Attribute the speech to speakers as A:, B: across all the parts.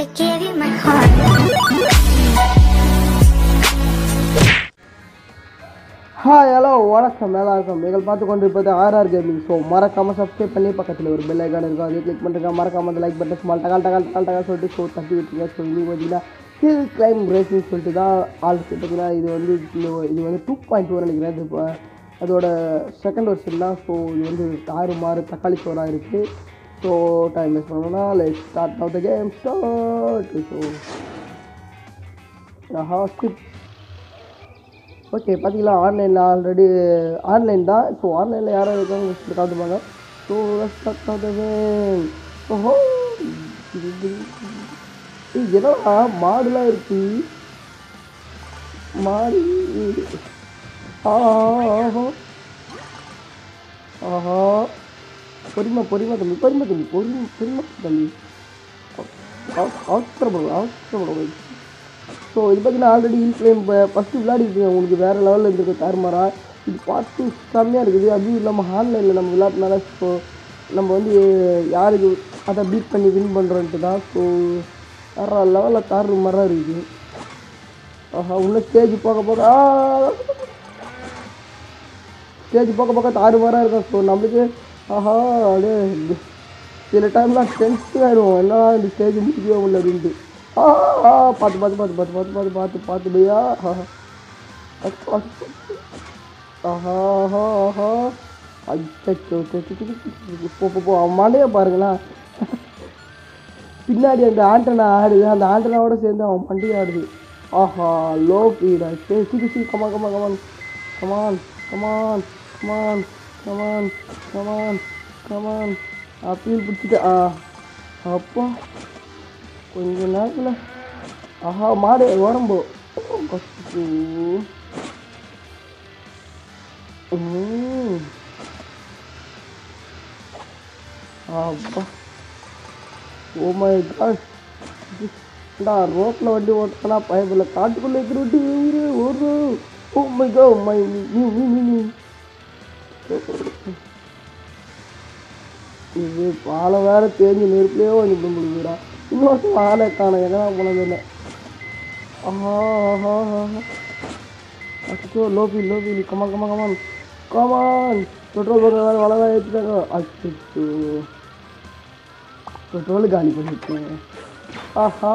A: I gave you my heart.
B: Hi hello வணக்கம் நல்லா இருக்கும் நீங்கள் பார்த்து கொண்டு இருப்பது ஆர்ஆர் கேமிங் ஸோ மறக்காமல் சப்ஸ்கிரைப் பண்ணி பக்கத்தில் ஒரு பெல் ஐக்கான் இருக்கும் அதை கிளிக் பண்ணுறங்க மறக்காம அந்த லைக் பட்டன் ஸ்மால் டகால் டகால் டகால் டகால் சொல்லிட்டு ஸோ தட்டி விட்டுருங்க ஸோ இது பார்த்தீங்கன்னா ஹில் கிளைம் ரேசிங் சொல்லிட்டு தான் ஆள் பார்த்தீங்கன்னா இது வந்து இந்த- இது வந்து டூ பாயிண்ட் டூ நினைக்கிறேன் இது இப்போ அதோட செகண்ட் வருஷன் தான் ஸோ இது வந்து தாறு மாறு தக்காளி சோறாக இருக்குது ஸோ டைம் வேஸ்ட் பண்ணணும்னா like start of the game start so ஆஹா ஸ்கிப் ஓகே பார்த்தீங்களா ஆன்லைனில் ஆல்ரெடி ஆன்லைன் தான் ஸோ ஆன்லைனில் யாரும் இருக்காங்க சொல்லி காட்டுப்பாங்க ஸோ ஓஹோ ஏய், என்னடா மாடுலாம் இருக்கு மாடு ஆஹா ஆஹா பொறுமை பொறுமை தம்பி பொறுமை தம்பி பொறுமை பொறுமை தம்பி அவசரப்படும் அவசரப்படும் ஸோ இது பார்த்தீங்கன்னா ஆல்ரெடி ஹில் கிளைம் ஃபஸ்ட்டு விளையாடிருக்கீங்க உங்களுக்கு வேறு லெவலில் இருந்திருக்கு தாறுமாறா இது பார்த்து செம்மையாக இருக்குது அதுவும் இல்லாமல் ஆன்லைனில் நம்ம விளையாட்டுனால ஸோ நம்ம வந்து யாருக்கு அதை பீட் பண்ணி வின் பண்ணுறோன்ட்டு தான் ஸோ வேறு லெவலில் தாறு மாதிரி இருக்குது ஆஹா இன்னும் ஸ்டேஜ் போக போக ஸ்டேஜ் போக போக தாறு மாதிரி இருக்கும் ஸோ நம்மளுக்கு ஆஹா அப்படியே சில டைம்லாம் டென்ஷன் ஆகிடுவோம் என்ன இந்த ஸ்டேஜ் முடிக்கவே முடியல அப்படின்ட்டு ஆ ஆ, பார்த்து பார்த்து பார்த்து பார்த்து பார்த்து பார்த்து பார்த்து பார்த்து பையா ஆஹா அச்சோ, அச்சோ. ஆஹா ஆஹா ஆஹா அச்சோ போ போ போ அவன் மண்டையை பாருங்களேன் பின்னாடி அந்த ஆண்டனா ஆடுது அந்த ஆண்டனாவோட சேர்ந்து அவன் மண்டையை ஆடுது ஆஹா லோ பீடா சரி சீக்கிரம் சீக்கிரம் come on come on come on come on come on come on come on come on come on அப்பீல் பிடிச்சிட்டு ஆ அப்பா கொஞ்ச நேரத்தில் ஆஹா மாடு உடம்பு கஷ்டு ம். அப்பா ஓ மை காட் டா ரோட்டில் வண்டி ஓட்டினா பயப்பில்ல காட்டுக்குள்ளே இருக்கிற வண்டி ஊரு ஒரு ஓ மை கோ மை நீ நீ நீ நீ இது பாலை வேற தேஞ்சு நெருப்புலேயே வந்து முடிஞ்சுடா இன்னொரு ஆளை காணும் எங்கன்னா போனது இல்லை ஆஹா ஆஹா ஆஹா அச்சோ lobby lobby come on come on come on come on petrol bunk வேறு வளர ஏற்றிட்டாங்க அச்சோ பெட்ரோல் காலி பண்ணிட்டேன் ஆஹா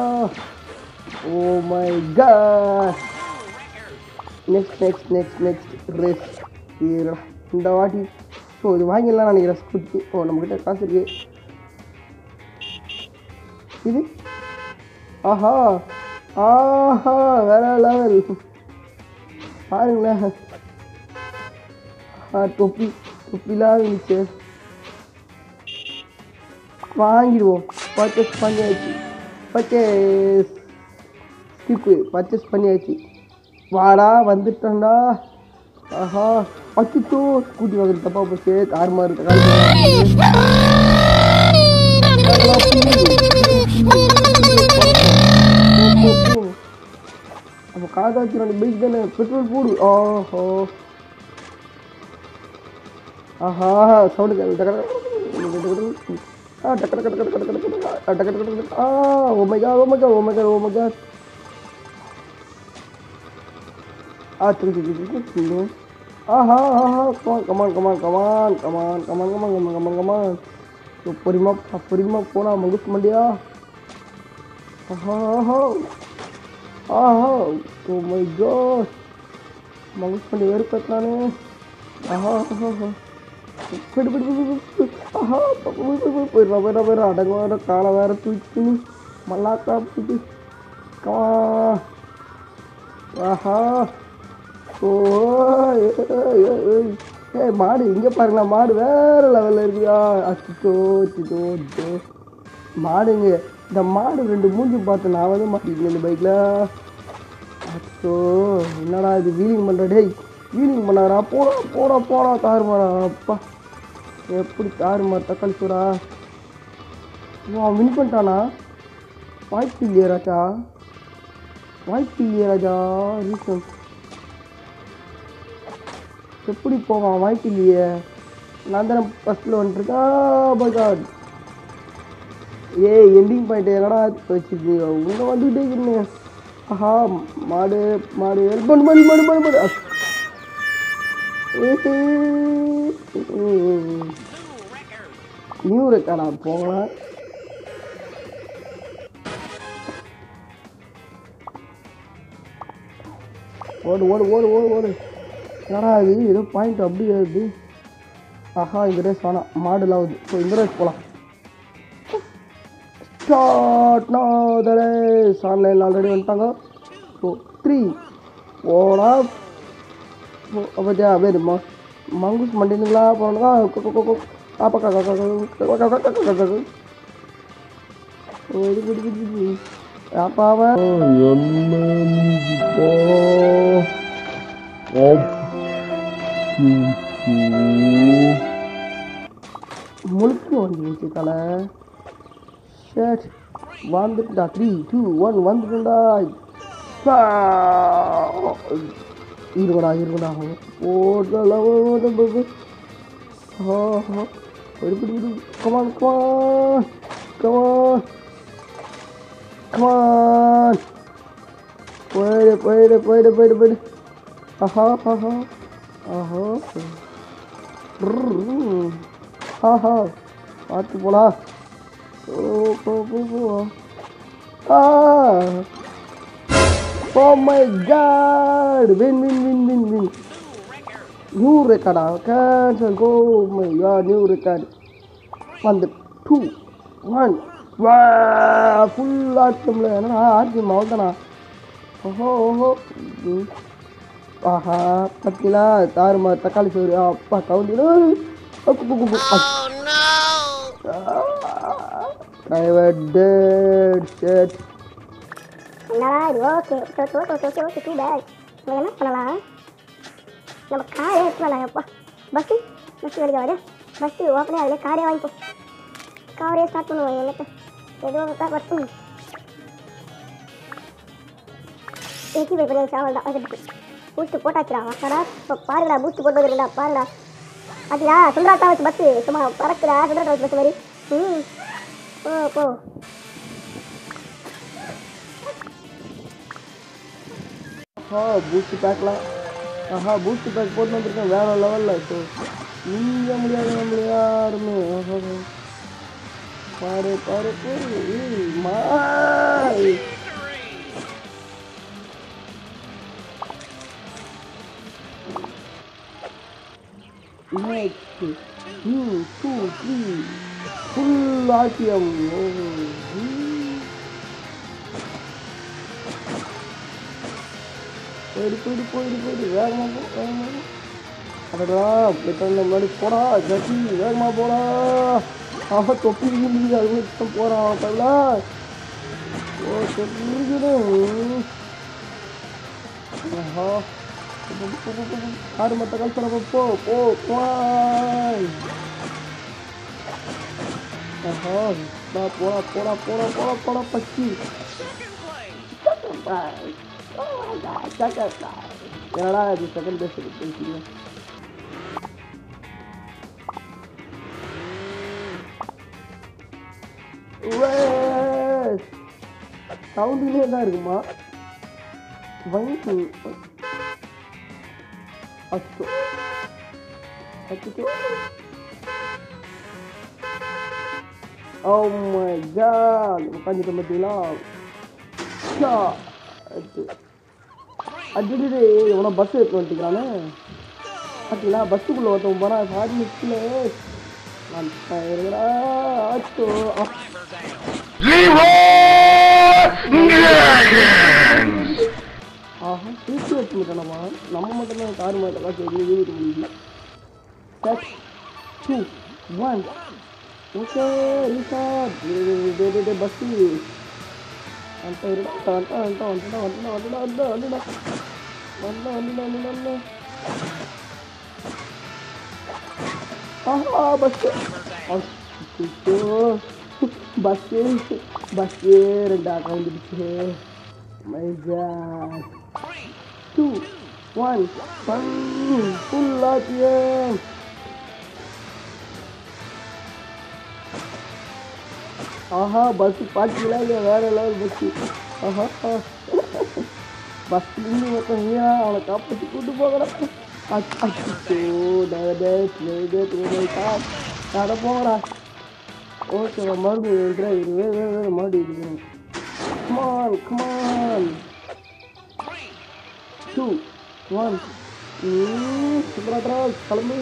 B: oh my god next next next next race இந்த வாட்டி ஸோ இது வாங்கிடலாம் நினைக்கிறேன் ஸ்கூட்டி ஓ நம்மக்கிட்ட காசு இருக்கு இது ஆஹா ஆஹா வேற லெவல் பாருங்களேன் ஆ தொப்பி தொப்பிலாம் இருந்துச்சு வாங்கிடுவோம் பர்ச்சேஸ் பண்ணியாச்சு பர்ச்சேஸ் ஸ்கிப்பு பர்ச்சேஸ் பண்ணியாச்சு வாடா வந்துட்டேன்டா ஆஹா அச்சுச்சோ ஸ்கூட்டி வாங்குறது தப்பா போச்சு தாறுமா இருக்கு அப்போ காதாச்சு ரெண்டு பைக் தானே பெட்ரோல் போடு ஆஹோ ஆஹா சவுண்டு ஆ டக்கு டக்கு டக்கு டக்கு டக்கு டக்கு ஆ டக்கு டக்கு டக்கு ஆ ஓமைகா ஓமைகா ஓமைகா ஓமைகா ஆ திருப்பி திருப்பி திருப்பி ஆஹா ஆஹா come on come on come on come on come on come on come on come on come on so பொறிமா பொறிமா போனா மகுஸ் மண்டியா ஆஹா ஆஹா ஆஹா ஓ மை காட் மகுஸ் பண்ணி வெறுப்பேத்தானே ஆஹா ஆஹா பிடி பிடி பிடி பிடி ஆஹா போயிடுறா போயிடுறா போயிடுறா அடங்க வேற காலை வேற தூக்கி மல்லாக்கா பிடி கமா ஆஹா ஓ ஏ மாடு இங்கே பாருங்களா மாடு வேற லெவலில் இருக்குதா அச்சோ அச்சோ அச்சோ மாடுங்க இந்த மாடு ரெண்டு மூஞ்சி பார்த்து நான் வந்து மாட்டிருக்கேன் இந்த பைக்கில் அச்சோ என்னடா இது வீலிங் பண்ணுற டேய் வீலிங் பண்ணாரா போடா போடா போடா தாறு மாடா அப்பா எப்படி தாறு மாறு தக்காளி சூடா அவன் வின் பண்ணிட்டானா வாய்ப்பு இல்லையே ராஜா வாய்ப்பு இல்லையே ராஜா ரீசன் எப்படி போவான் வாய்ப்பு இல்லையே நான் தானே ஃபஸ்ட்டில் வந்துட்டுருக்கேன் பை காட் ஏய் எண்டிங் பாயிண்ட் எங்கடா வச்சுருக்கு உங்க வந்துகிட்டே இருக்கீங்க ஆஹா மாடு மாடு மாடு மாடு மாடு மாடு மாடு அஸ். நியூ ரெக்கார்டா போகலாம் ஓடு ஓடு ஓடு ஓடு ஓடு என்னடா இது ஏதோ பாயிண்ட் அப்படியே வருது ஆஹா இந்த ரேஸ் வேணாம் மாடுலாம் ஆகுது ஸோ இந்த ரேஸ் போகலாம் ஸ்டார்ட் நோ த ரேஸ் ஆன்லைனில் ஆல்ரெடி வந்துட்டாங்க ஸோ த்ரீ ஓடா அப்பத்தியா வேறு மா மங்குஸ் மண்டினுங்களா போனாங்க அப்பாவன் முழுக்க வந்துருச்சு தலை ஷேட் வந்துட்டுடா த்ரீ டூ ஒன் வந்துட்டுடா இருங்கடா இருங்கடா ஓடலாம் ஒரு பிடி பிடி கமான் கமான் கமான் கமான் போயிடு போயிடு போயிடு போயிடு போயிடு ஆஹா ஆஹா ஆஹா ம். ஆஹா பார்த்து போலா ஓ போ போ போ ஆ oh my god win win win win win new ரெக்கார்டா cancel go my god new record வந்து டூ ஒன் வா ஃபுல் ஆட்டம்ல என்னடா ஆர்டிஎம் அவ்வளோதானா ஓஹோ ஓஹோ ம். ஆஹா பத்திலா தாறுமா தக்காளி சோறு அப்பா கவுண்டிடும் டிரைவர் டேட் ஷெட்
A: என்னடா இது okay okay okay okay okay டூ பேக் நம்ம என்ன பண்ணலாம் நம்ம காரே எடுத்துலாம் அப்பா பஸ்ஸு பஸ்ஸு வெளியே வர பஸ்ஸு ஓப்பனே அதிலே காரே வாங்கிப்போம் காரே ஸ்டார்ட் பண்ணுவோம் எனக்கு ஏதோ ஒரு பஸ் பண்ணு ஏசி போய் பண்ணி சாவல் தான் வந்துட்டு பூஸ்ட் போட்டாச்சுடா வாக்கடா இப்போ பாருடா பூஸ்ட் போட்டு வந்துருடா பாருடா பாத்தியா சுந்தராட்டா வச்சு பஸ்ஸு சும்மா பறக்குடா சுந்தராட்டா வச்சு பஸ் மாதிரி ம் போ போ
B: ஆஹா பூஸ்ட் பேக்லாம் ஆஹா பூஸ்ட் பேக் போட்டு வந்திருக்கேன் வேற லெவலில் ஸோ நீங்கள் முடியாது நம்ம யாருமே ஆஹா. பாரு பாரு பாரு ஏய், மாய் Next, two, two, three, full RPM. Oh, போயிடு போயிடு போயிடு போயிடு வேகமாக போ வேகமாக போ அடடா பெட்ரோல் முன்னாடி போடா ஜட்டி வேகமாக போடா ஆஹா தொப்பி இருக்குது அது கூட போகிறான் பல்ல ஓ தொப்பி இருக்குது ஆஹா போ, போ, போ, போ, போ. ஆறு மத்த கல்சன போ போ போய் ஆஹா நான் போடா போடா போடா போடா போடா பச்சி என்னடா இது செகண்ட் பேஸ் பேசுறீங்க சவுண்டிலே தான் இருக்குமா வங்கி அச்சோ அச்சோ ஓ மை காட் உட்காந்துட்டு பார்த்தீங்களா ஷா அது அடிக்கடி இவனை பஸ் எடுத்து வந்துக்கிறானே பார்த்தீங்களா பஸ்ஸுக்குள்ளே ஒருத்தவன் போகிறான் சாரி மிஸ்டில் இருக்கிறா ஆச்சோ ஆஹா தூக்கி வச்சுக்கிட்டேனம்மா நம்ம மட்டும்தான் கார் மாட்டலாம் சரி வீட்டு முடியுது Set, two, one. Okay recharge bus ಅಂತ ಇರುತ್ತ ಅಂತ ಅಂತ வந்துடா வந்துடா வந்துடா வந்துடா வந்துடா வந்துடா வந்துடா வந்துடா வந்துடா ஆஹா பஸ் அச்சோ பஸ்ஸு பஸ்ஸு ரெண்டாக வந்துடுச்சு my god two one one full ஆச்சியம் ஆஹா பஸ் பார்த்தீங்களா இல்லையா வேற லெவல் பஸ் ஆஹா பஸ் இருந்து மொத்தம் நீயா அவனை காப்பாற்றி கூட்டு போகலாம் அச்சோ நட போங்கடா ஓகே மறுபடியும் இருக்கிறேன் இது வேறு வேறு வேறு மறுபடியும் இருக்கிறேன் கமான் கமான் டூ ஒன் சுப்ராட்ரா கிளம்பு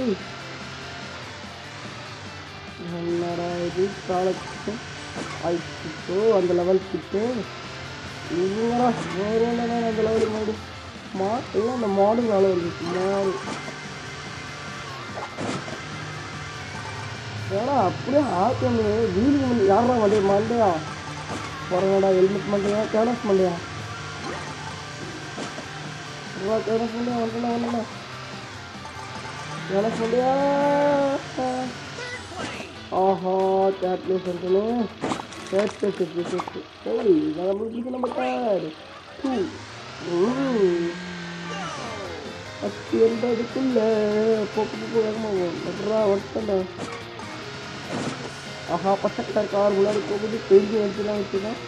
B: என்னடா இது காலத்துக்கு ஆயிடுச்சு அந்த லெவல் கிட்டு இவங்கடா வேறு என்னடா அந்த லெவல் மாடு மா இல்லை அந்த மாடு மேலே வந்துச்சு மாடு ஏடா அப்படியே ஆக்கம் வீலுக்கு முன்னாடி யாரா வண்டி மண்டையா போகிறேன்டா ஹெல்மெட் மண்டையா கேனஸ் மண்டையா கேனஸ் மண்டையா வந்துடா வந்துடா கேனஸ் மண்டையா ஆஹா கேட்லேயே சொல்லிட்டேனே கேட்டு செட்டு செட்டு சரி நம்மளுக்கு நம்ம கார் டூ பத்து எண்பதுக்குள்ள போக்கு போக்கு வேகமாக நட்ரா ஒட்டண்டா ஆஹா பச்சை கலர் கார் முன்னாடி போகுது பெயிண்ட் எடுத்துலாம் வச்சுதான்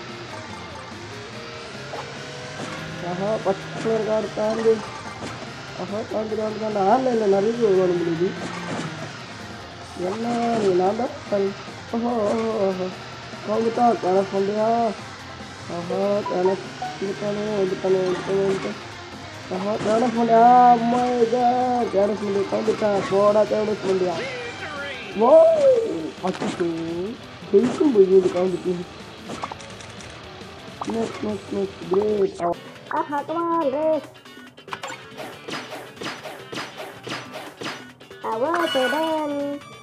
B: ஆஹா பச்சை கலர் கார் தாண்டி ஆஹா தாண்டி தாண்டி தாண்டி ஆன்லைனில் நிறைய பேர் வர முடியுது என்ன நீ நான் தான் சரி ஓஹோ ஓஹோ வந்துட்டா கேனஸ் பண்ணியா ஆஹா கேனஸ் வந்துட்டானே வந்துட்டானே வந்துட்டானே வந்துட்டான் ஆஹா கேனஸ் பண்ணியா அம்மா இதா கேனஸ் பண்ணி வந்துட்டா போடா கேனஸ் பண்ணியா ஓ அச்சு ஜெயிக்கும் போய் இது கவுந்துட்டு நெக்ஸ்ட் நெக்ஸ்ட் நெக்ஸ்ட் கிரேட்
A: ஆஹா come on race okay done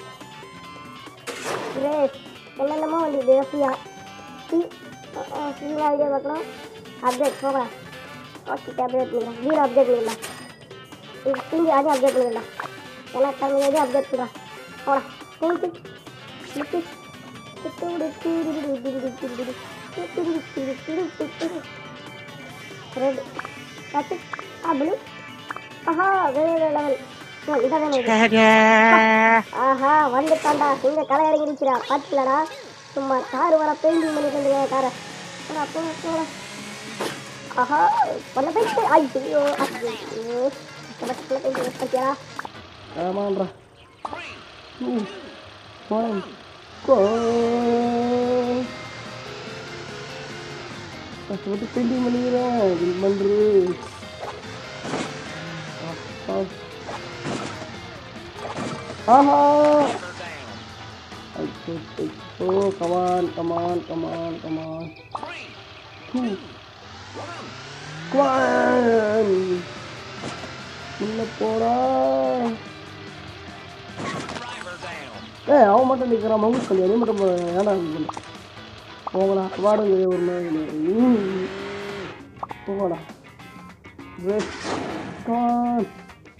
A: race என்னென்னமோ வந்து ஃப்ரீயா ஃப்ரீ ஃப்ரீயாக ஐடியா பார்க்கணும் அப்டேட் போகலாம் ஓகே அப்டேட் பண்ணிடலாம் வீடு அப்டேட் பண்ணிடலாம் இது திரும்பி அதையும் அப்டேட் பண்ணிடலாம் எல்லா தமிழையும் அப்டேட் பண்ணலாம் போகலாம் தேங்க்யூ லிட்டு ரெட் பத்து ஆ ப்ளூ ஆஹா வேற லெவல் இதான் வேணும் இது. ஆஹா வந்துட்டான்டா எங்க களை இறங்கிடுச்சுடா பாத்துலடா சும்மா கார் வர பெயிண்டிங் பண்ணி தந்துங்க காரை போடா போடா போடா ஆஹா பண்ண போயிட்டு ஐயோ ஐயோ கஷ்டப்பட்டு பெயிண்டிங் பண்ணியா
B: ஆமான்றா டூ ஒன் கோ கஷ்டப்பட்டு பெயிண்டிங் பண்ணிக்கிறேன் வின் பண்ணுறு அப்பா. ஆஹா ஐயோ ஐயோ come on come on come on come on two one உள்ள போடா ஏய் அவன் மட்டும் நிற்கிறான் மங்குஸ் பண்ணி நீ மட்டும் போ- ஏன்டா இது பண்ண போகடா வாடுங்க ஒரு மாதிரி போகடா ரெட் கான்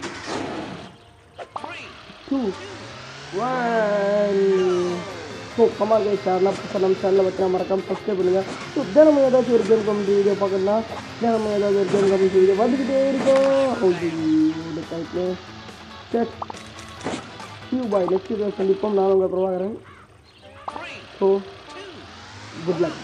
B: டூ ஒன் ஸோ கமால் கை சேனல் புதுசாக நம்ம சேனலில் பார்த்தீங்கன்னா மறக்காம சப்ஸ்கிரைப் பண்ணுங்கள் ஸோ தினமும் ஏதாச்சும் ஒரு கேம் கமிட்டி வீடியோ பார்க்கணும்னா தினமும் ஏதாவது ஒரு கேம் கமிட்டி வீடியோ வந்துக்கிட்டே இருக்கும் டைப்ல சரி யூ பாய் நெக்ஸ்ட் வீடியோ சந்திப்போம் நான் உங்கள் பிரபாகரன் ஸோ குட் லக்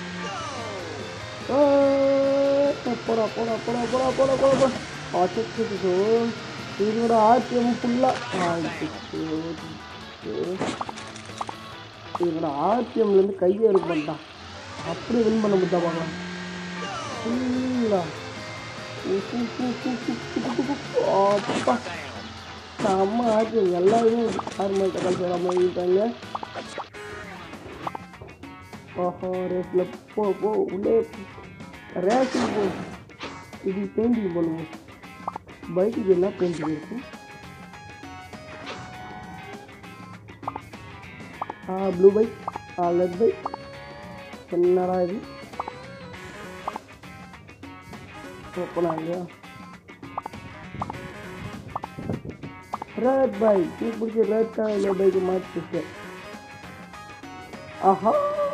B: போடா போடா போடா போடா போடா போடா போடா அச்சோ இதோட ஆர்டிஎம் ஃபுல்லாக இதோட ஆர்டிஎம்லேருந்து கையை எடுக்க மாட்டான் அப்படியே வின் பண்ண முடியா பார்க்கலாம் ஃபுல்லாக அப்பா செம்ம ஆர்டிஎம் எல்லாருமே ஆர்மல் தக்காளி சேராம இருக்காங்க ஓஹோ ரேஸில் போ போ உள்ளே ரேஸுக்கு போ இது பெயிண்டிங் பண்ணுவோம் பைக்குக்கு என்ன பெயிண்டிங் இருக்கும் ஆ ப்ளூ பைக் ஆ லெட் பைக் என்னடா இது ஓப்பனா இல்லையா ரெட் பைக் நீ பிடிச்ச ரெட் கலர் பைக்கு மாற்றி ஆஹா